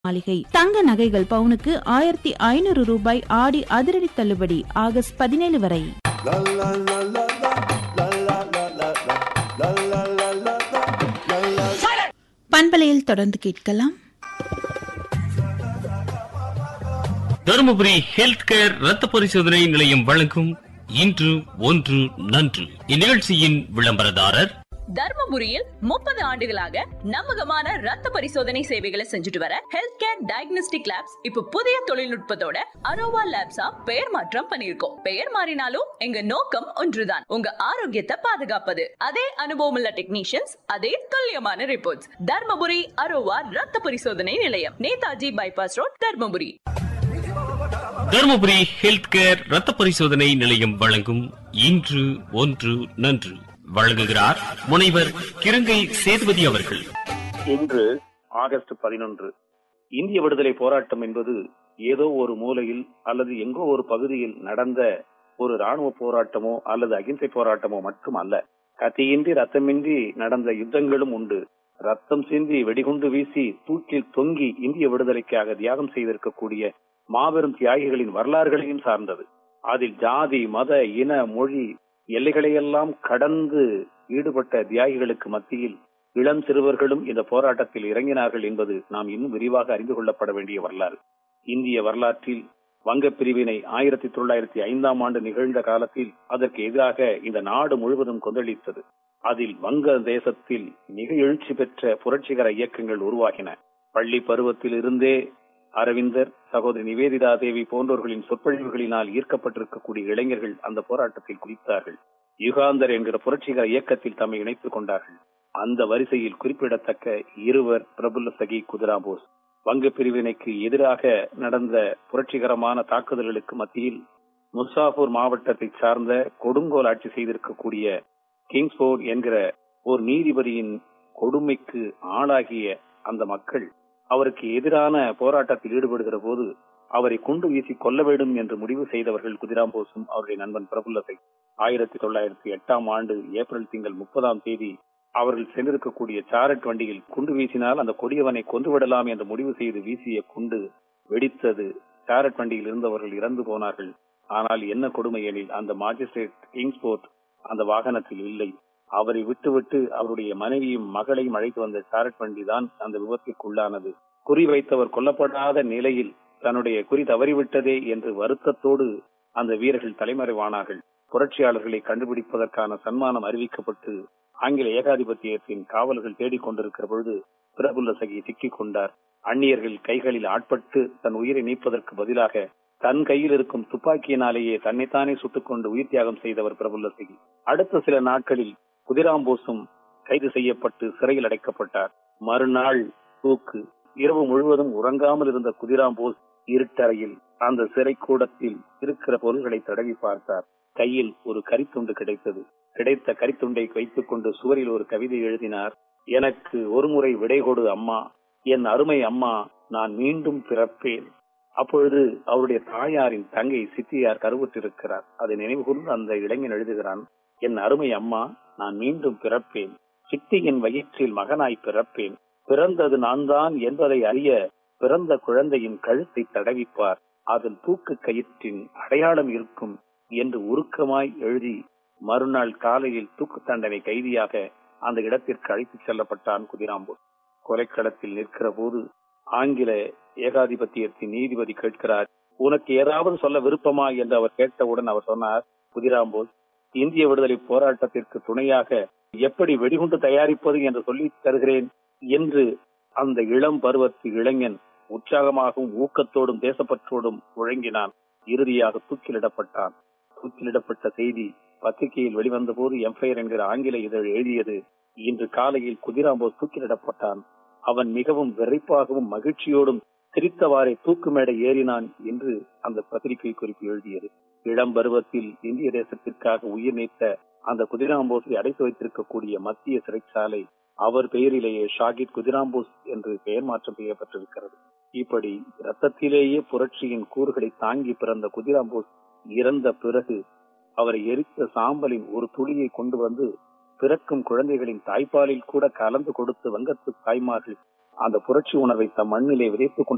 மாளிகை தங்க நகைகள் பவுனுக்கு ஆயிரத்தி ஐநூறு ரூபாய் ஆடி அதிரடி தள்ளுபடி ஆகஸ்ட் பதினேழு வரை La la la la la la la la la la la la la la la la பண்பலையில் தொடர்ந்து கேட்கலாம் தருமபுரி ஹெல்த் கேர் ரத்த பரிசோதனை நிலையம் வழங்கும் இன்று ஒன்று நன்று இந்நிகழ்ச்சியின் விளம்பரதாரர் தர்மபுரியில் முப்பது ஆண்டுகளாக நம்பகமான ரத்த பரிசோதனை சேவைகளை செஞ்சுட்டு வர ஹெல்த் கேர் டயக்னோஸ்டிக் லேப்ஸ் இப்ப புதிய தொழில்நுட்பத்தோட அரோவா லேப்ஸா பெயர் மாற்றம் பண்ணிருக்கோம் பெயர் மாறினாலும் எங்க நோக்கம் ஒன்றுதான் உங்க ஆரோக்கியத்தை பாதுகாப்பது அதே அனுபவம் உள்ள டெக்னீஷியன்ஸ் அதே துல்லியமான ரிப்போர்ட்ஸ் தர்மபுரி அரோவா ரத்த பரிசோதனை நிலையம் Netaji bypass road Dharmapuri Dharumapuri health care ரத்த பரிசோதனை நிலையம் வழங்கும் இன்று ஒன்று நன்று வழங்குகிறார் முனைவர் கிருங்கை சேதுபதி அவர்கள் இன்று ஆகஸ்ட் பதினொன்று இந்திய விடுதலை போராட்டம் என்பது ஏதோ ஒரு மூலையில் அல்லது எங்கோ ஒரு பகுதியில் நடந்த ஒரு ராணுவ போராட்டமோ அல்லது அகிம்சை போராட்டமோ மட்டும் அல்ல கத்தியின்றி ரத்தமின்றி நடந்த யுத்தங்களும் உண்டு ரத்தம் சிந்தி வெடிகுண்டு வீசி தூக்கில் தொங்கி இந்திய விடுதலைக்காக தியாகம் செய்திருக்கக்கூடிய மாபெரும் தியாகிகளின் வரலாறுகளையும் சார்ந்தது அதில் ஜாதி மத இன மொழி எல்லைகளையெல்லாம் கடந்து ஈடுபட்ட தியாகிகளுக்கு மத்தியில் இளம் சிறுவர்களும் இந்த போராட்டத்தில் இறங்கினார்கள் என்பது நாம் இன்னும் விரிவாக அறிந்து கொள்ளப்பட வேண்டிய வரலாறு இந்திய வரலாற்றில் வங்கப் பிரிவினை ஆயிரத்தி தொள்ளாயிரத்தி ஐந்தாம் ஆண்டு நிகழ்ந்த காலத்தில் அதற்கு எதிராக இந்த நாடு முழுவதும் கொந்தளித்தது அதில் வங்க தேசத்தில் மிக எழுச்சி பெற்ற புரட்சிகர இயக்கங்கள் உருவாகின பள்ளி பருவத்தில் இருந்தே அரவிந்தர் சகோதரி நிவேதிதா தேவி போன்றோர்களின் சொற்பொழிவுகளினால் ஈர்க்கப்பட்டிருக்கக்கூடிய இளைஞர்கள் அந்த போராட்டத்தில் குதித்தார்கள் யுகாந்தர் என்கிற புரட்சிகர இயக்கத்தில் தம்மை இணைத்துக் கொண்டார்கள் அந்த வரிசையில் குறிப்பிடத்தக்க இருவர் பிரபுல்ல சகி குதிரா போஸ் வங்க பிரிவினைக்கு எதிராக நடந்த புரட்சிகரமான தாக்குதல்களுக்கு மத்தியில் முசாபூர் மாவட்டத்தை சார்ந்த கொடுங்கோல் ஆட்சி செய்திருக்கக்கூடிய கிங்ஸ்போர்ட் என்கிற ஒரு நீதிபதியின் கொடுமைக்கு ஆளாகிய அந்த மக்கள் அவருக்கு எதிரான போராட்டத்தில் ஈடுபடுகிற போது அவரை குண்டு வீசி கொல்ல வேண்டும் என்று முடிவு செய்தவர்கள் குதிராம் போஸும் அவருடைய நண்பன் பிரபுல்லத்தை ஆயிரத்தி தொள்ளாயிரத்தி எட்டாம் ஆண்டு ஏப்ரல் திங்கள் முப்பதாம் தேதி அவர்கள் சென்றிருக்கக்கூடிய சாரட் வண்டியில் குண்டு வீசினால் அந்த கொடியவனை கொன்றுவிடலாம் என்று முடிவு செய்து வீசிய குண்டு வெடித்தது சாரட் வண்டியில் இருந்தவர்கள் இறந்து போனார்கள் ஆனால் என்ன கொடுமை எனில் அந்த மாஜிஸ்ட்ரேட் கிங்ஸ்போர்ட் அந்த வாகனத்தில் இல்லை அவரை விட்டுவிட்டு அவருடைய மனைவியும் மகளையும் அழைத்து வந்த சாரட் வண்டி தான் அந்த விபத்திற்குள்ளானது குறி வைத்தவர் கொல்லப்படாத நிலையில் தன்னுடைய குறி தவறிவிட்டதே என்று வருத்தத்தோடு அந்த வீரர்கள் தலைமறைவானார்கள் புரட்சியாளர்களை கண்டுபிடிப்பதற்கான சன்மானம் அறிவிக்கப்பட்டு ஆங்கில ஏகாதிபத்தியத்தின் காவலர்கள் தேடிக் கொண்டிருக்கிற பொழுது பிரபுல்ல சகி சிக்கிக் கொண்டார் அந்நியர்கள் கைகளில் ஆட்பட்டு தன் உயிரை நீப்பதற்கு பதிலாக தன் கையில் இருக்கும் துப்பாக்கியினாலேயே தன்னைத்தானே சுட்டுக்கொண்டு உயிர் தியாகம் செய்தவர் பிரபுல்ல சகி அடுத்த சில நாட்களில் குதிராம்போஸும் கைது செய்யப்பட்டு சிறையில் அடைக்கப்பட்டார் மறுநாள் தூக்கு இரவு முழுவதும் உறங்காமல் இருந்த குதிராம்போஸ் இருட்டறையில் அந்த சிறை கூடத்தில் இருக்கிற பொருள்களை தடவி பார்த்தார் கையில் ஒரு கரித்துண்டு கிடைத்தது கிடைத்த கரித்துண்டை வைத்துக் கொண்டு சுவரில் ஒரு கவிதை எழுதினார் எனக்கு ஒருமுறை விடை கொடு அம்மா என் அருமை அம்மா நான் மீண்டும் பிறப்பேன் அப்பொழுது அவருடைய தாயாரின் தங்கை சித்தியார் கருவுற்றிருக்கிறார் அதை நினைவு கூர்ந்து அந்த இளைஞன் எழுதுகிறான் என் அருமை அம்மா நான் மீண்டும் பிறப்பேன் சித்தியின் வயிற்றில் மகனாய் பிறப்பேன் பிறந்தது நான் தான் என்பதை அறிய பிறந்த குழந்தையின் கழுத்தை தடவிப்பார் அதில் தூக்கு கயிற்றின் அடையாளம் இருக்கும் என்று உருக்கமாய் எழுதி மறுநாள் காலையில் தூக்கு தண்டனை கைதியாக அந்த இடத்திற்கு அழைத்துச் செல்லப்பட்டான் குதிராம்பூர் கொலைக்களத்தில் நிற்கிற போது ஆங்கில ஏகாதிபத்தியத்தின் நீதிபதி கேட்கிறார் உனக்கு ஏதாவது சொல்ல விருப்பமா என்று அவர் கேட்டவுடன் அவர் சொன்னார் குதிராம்போஸ் இந்திய விடுதலை போராட்டத்திற்கு துணையாக எப்படி வெடிகுண்டு தயாரிப்பது என்று சொல்லி தருகிறேன் என்று அந்த இளம் பருவத்து இளைஞன் உற்சாகமாகவும் ஊக்கத்தோடும் தேசப்பற்றோடும் முழங்கினான் இறுதியாக தூக்கிலிடப்பட்டான் தூக்கிலிடப்பட்ட செய்தி பத்திரிகையில் வெளிவந்த போது எம்பையர் என்கிற ஆங்கில இதழ் எழுதியது இன்று காலையில் குதிராம்போஸ் தூக்கிலிடப்பட்டான் அவன் மிகவும் வெறைப்பாகவும் மகிழ்ச்சியோடும் சிரித்தவாறே தூக்கு மேடை ஏறினான் என்று அந்த பத்திரிகை குறிப்பு எழுதியது இளம் பருவத்தில் இந்திய தேசத்திற்காக உயிர் நீத்த அந்த குதிராம்போஸை அடைத்து வைத்திருக்கக்கூடிய மத்திய சிறைச்சாலை அவர் பெயரிலேயே ஷாகித் குதிராம்போஸ் என்று பெயர் மாற்றம் செய்யப்பட்டிருக்கிறது இப்படி ரத்தத்திலேயே புரட்சியின் கூறுகளை தாங்கி பிறந்த குதிராம்போஸ் இறந்த பிறகு அவரை எரித்த சாம்பலின் ஒரு துளியை கொண்டு வந்து பிறக்கும் குழந்தைகளின் தாய்ப்பாலில் கூட கலந்து கொடுத்து வங்கத்து தாய்மார்கள் அந்த புரட்சி உணர்வை தம் மண்ணிலே விதைத்துக் கொண்டு